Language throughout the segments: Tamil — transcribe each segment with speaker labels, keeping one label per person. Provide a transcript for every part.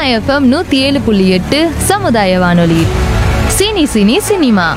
Speaker 1: எஃப்எம் நூற்றி ஏழு புள்ளி எட்டு சமுதாய வானொலி சினி சினி சினிமா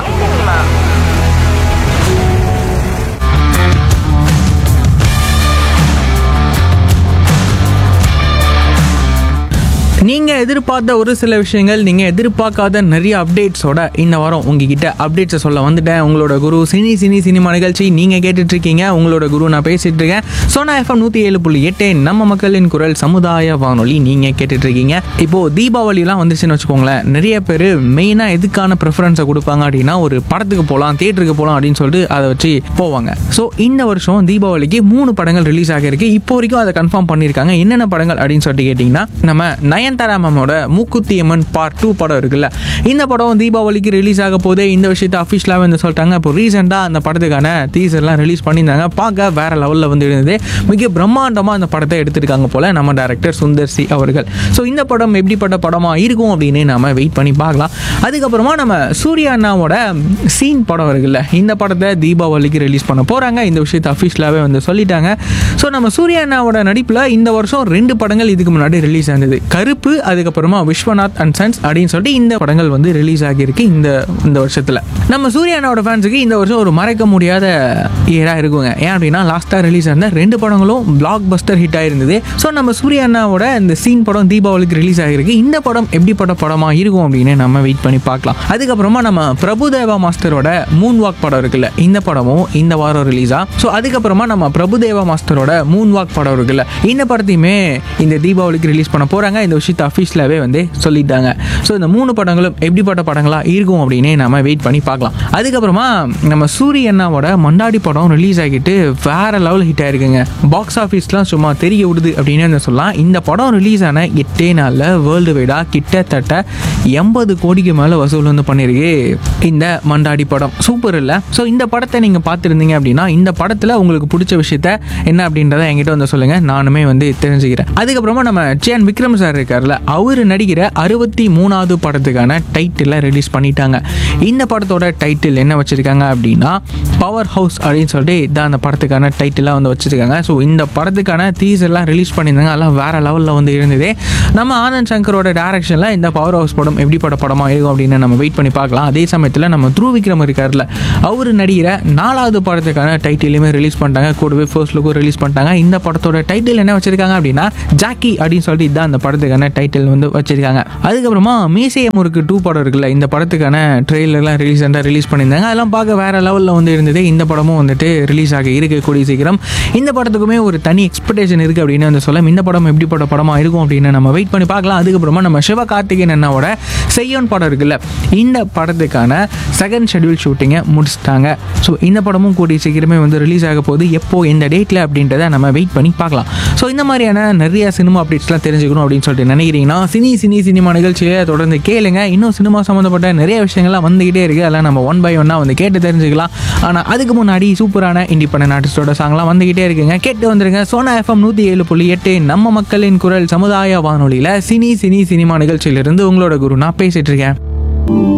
Speaker 2: நீங்கள் எதிர்பார்த்த ஒரு சில விஷயங்கள் நீங்கள் எதிர்பார்க்காத நிறைய அப்டேட்ஸோட இந்த வாரம் உங்ககிட்ட அப்டேட்ஸை சொல்ல வந்துட்டேன் உங்களோட குரு சினி சினி சினிமா நிகழ்ச்சி நீங்கள் கேட்டுட்டு இருக்கீங்க உங்களோட குரு நான் பேசிட்டு இருக்கேன் சோனா எஃப்எம் நூற்றி ஏழு புள்ளி எட்டு நம்ம மக்களின் குரல் சமுதாய வானொலி நீங்கள் கேட்டுட்டு இருக்கீங்க இப்போது தீபாவளிலாம் வந்துச்சுன்னு வச்சுக்கோங்களேன் நிறைய பேர் மெயினாக எதுக்கான ப்ரிஃபரன்ஸை கொடுப்பாங்க அப்படின்னா ஒரு படத்துக்கு போகலாம் தியேட்டருக்கு போகலாம் அப்படின்னு சொல்லிட்டு அதை வச்சு போவாங்க ஸோ இந்த வருஷம் தீபாவளிக்கு மூணு படங்கள் ரிலீஸ் ஆகிருக்கு இப்போ வரைக்கும் அதை கன்ஃபார்ம் பண்ணியிருக்காங்க என்னென்ன படங்கள் அப்படின்னு சொல்லிட்டு கேட்டிங்கன்னா நம்ம நயன்தாரா மேமோட மூக்குத்தி அம்மன் பார்ட் டூ படம் இருக்குல்ல இந்த படம் தீபாவளிக்கு ரிலீஸ் ஆக போதே இந்த விஷயத்தை அஃபிஷியலாகவே வந்து சொல்லிட்டாங்க இப்போ ரீசெண்டாக அந்த படத்துக்கான டீசர்லாம் ரிலீஸ் பண்ணியிருந்தாங்க பார்க்க வேற லெவலில் வந்து இருந்தது மிக பிரம்மாண்டமாக அந்த படத்தை எடுத்திருக்காங்க போல நம்ம டேரக்டர் சுந்தர் சி அவர்கள் ஸோ இந்த படம் எப்படிப்பட்ட படமாக இருக்கும் அப்படின்னு நாம வெயிட் பண்ணி பார்க்கலாம் அதுக்கப்புறமா நம்ம சூர்யா அண்ணாவோட சீன் படம் இருக்குல்ல இந்த படத்தை தீபாவளிக்கு ரிலீஸ் பண்ண போகிறாங்க இந்த விஷயத்தை அஃபிஷியலாகவே வந்து சொல்லிட்டாங்க ஸோ நம்ம சூர்யா அண்ணாவோட நடிப்பில் இந்த வருஷம் ரெண்டு படங்கள் இதுக்கு முன்னாடி ரிலீஸ் ஆனது கருப்பு அதுக்கப்புறமா விஸ்வநாத் அண்ட் சன்ஸ் அப்படின்னு சொல்லிட்டு இந்த படங்கள் வந்து ரிலீஸ் ஆகியிருக்கு இந்த இந்த வருஷத்தில் நம்ம சூர்யா அண்ணாவோட ஃபேன்ஸுக்கு இந்த வருஷம் ஒரு மறக்க முடியாத இயராக இருக்குங்க ஏன் அப்படின்னா லாஸ்ட்டாக ரிலீஸ் ஆன ரெண்டு படங்களும் பிளாக் பஸ்டர் ஹிட் ஆயிருந்தது ஸோ நம்ம சூர்யா அண்ணாவோட இந்த சீன் படம் தீபாவளிக்கு ரிலீஸ் ஆகிருக்கு இந்த படம் எப்படிப்பட்ட படமாக இருக்கும் அப்படின்னு நம்ம வெயிட் பண்ணி பார்க்கலாம் அதுக்கப்புறமா நம்ம பிரபுதேவா மாஸ்டரோட மூன் வாக் படம் இருக்குல்ல இந்த படமும் இந்த வாரம் ரிலீஸா ஸோ அதுக்கப்புறமா நம்ம பிரபுதேவா மாஸ்டரோட மூன் வாக் படம் இருக்குல்ல இந்த படத்தையுமே இந்த தீபாவளிக்கு ரிலீஸ் பண்ண போகிறாங்க இந்த விஷயத்தை அஃபீஷியலாகவே வந்து சொல்லிட்டாங்க ஸோ இந்த மூணு படங்களும் எப்படிப்பட்ட படங்களாக இருக்கும் அப்படின்னு நம்ம வெயிட் பண்ணி பார்க்கலாம் அதுக்கப்புறமா நம்ம சூரிய அண்ணாவோட மண்டாடி படம் ரிலீஸ் ஆகிட்டு வேற லெவல் ஹிட் ஆயிருக்குங்க பாக்ஸ் ஆஃபீஸ்லாம் சும்மா தெரிய விடுது அப்படின்னு வந்து சொல்லலாம் இந்த படம் ரிலீஸ் ஆன எட்டே நாளில் வேர்ல்டு வைடாக கிட்டத்தட்ட எண்பது கோடிக்கு மேலே வசூல் வந்து பண்ணியிருக்கு இந்த மண்டாடி படம் சூப்பர் இல்லை ஸோ இந்த படத்தை நீங்கள் பார்த்துருந்தீங்க அப்படின்னா இந்த படத்தில் உங்களுக்கு பிடிச்ச விஷயத்த என்ன அப்படின்றத என்கிட்ட வந்து சொல்லுங்கள் நானுமே வந்து தெரிஞ்சுக்கிறேன் அதுக்கப்புறமா நம்ம சேன் விக்ரம் சார் இருக்கார்ல அவர் நடிக்கிற அறுபத்தி மூணாவது படத்துக்கான டைட்டிலை ரிலீஸ் பண்ணிட்டாங்க இந்த படத்தோட டைட்டில் என்ன வச்சுருக்காங்க அப்படின்னா பவர் ஹவுஸ் அப்படின்னு சொல்லிட்டு இதான் அந்த படத்துக்கான டைட்டிலாக வந்து வச்சுருக்காங்க ஸோ இந்த படத்துக்கான டீசர்லாம் ரிலீஸ் பண்ணியிருந்தாங்க அதெல்லாம் வேறு லெவலில் வந்து இருந்தது நம்ம ஆனந்த் சங்கரோட டேரக்ஷனில் இந்த பவர் ஹவுஸ் படம் எப்படிப்பட்ட படமாக இருக்கும் அப்படின்னு நம்ம வெயிட் பண்ணி பார்க்கலாம் அதே சமயத்தில் நம்ம த்ரூ விக்ரம் இருக்கார்ல அவர் நடிகிற நாலாவது படத்துக்கான டைட்டிலுமே ரிலீஸ் பண்ணிட்டாங்க கூடவே ஃபர்ஸ்ட் லுக்கும் ரிலீஸ் பண்ணிட்டாங்க இந்த படத்தோட டைட்டில் என்ன வச்சிருக்காங்க அப்படின்னா ஜாக்கி அப்படின்னு சொல்லிட்டு இதான் அந்த படத்துக்கான டைட்டில் வந்து வச்சிருக்காங்க அதுக்கப்புறமா மீசைய முறுக்கு டூ படம் இருக்குல்ல இந்த படத்துக்கான ட்ரெயிலர்லாம் ரிலீஸ் ரிலீஸ் பண்ணியிருந்தாங்க அதெல்லாம் பார்க்க வேற லெவலில் வந்து இருந்தது இந்த படமும் வந்துட்டு ரிலீஸ் ஆக இருக்கு கூடிய சீக்கிரம் இந்த படத்துக்குமே ஒரு தனி எக்ஸ்பெக்டேஷன் இருக்குது அப்படின்னு வந்து சொல்ல இந்த படம் எப்படிப்பட்ட படமாக இருக்கும் அப்படின்னு நம்ம வெயிட் பண்ணி பார்க்கலாம் அதுக்கப்புறமா நம்ம சிவகார்த்திகேயன் அண்ணாவோட செய்யோன் படம் இருக்குல்ல இந்த படத்துக்கான செகண்ட் ஷெட்யூல் ஷூட்டிங்கை முடிச்சிட்டாங்க ஸோ இந்த படமும் கூடிய சீக்கிரமே வந்து ரிலீஸ் ஆக போகுது எப்போ எந்த டேட்டில் அப்படின்றத நம்ம வெயிட் பண்ணி பார்க்கலாம் ஸோ இந்த மாதிரியான நிறைய சினிமா அப்டேட்ஸ்லாம் தெரிஞ்சுக்கணும் அப்படின்னு சொல்லிட்டு நினைக்கிறீங்கன்னா சினி சினி சினிமா நிகழ்ச்சியை தொடர்ந்து கேளுங்க இன்னும் சினிமா சம்மந்தப்பட்ட நிறைய விஷயங்கள்லாம் வந்துகிட்டே இருக்குது அதெல்லாம் நம்ம ஒன் பை ஒன்னாக வந்து கேட்டு தெரிஞ்சுக்கலாம் ஆனால் அதுக்கு முன்னாடி சூப்பரான இண்டிபெண்டன்ட் ஆர்டிஸ்டோட சாங்லாம் வந்துகிட்டே இருக்குங்க கேட்டு வந்துருங்க சோனா எஃப்எம் நூற்றி ஏழு புள்ளி எட்டு நம்ம மக்களின் குரல் சமுதாய வானொலியில் சினி சினி சினிமா நிகழ்ச்சியிலிருந்து உங்களோட குரு நான் பேசிட்டு இருக்கேன்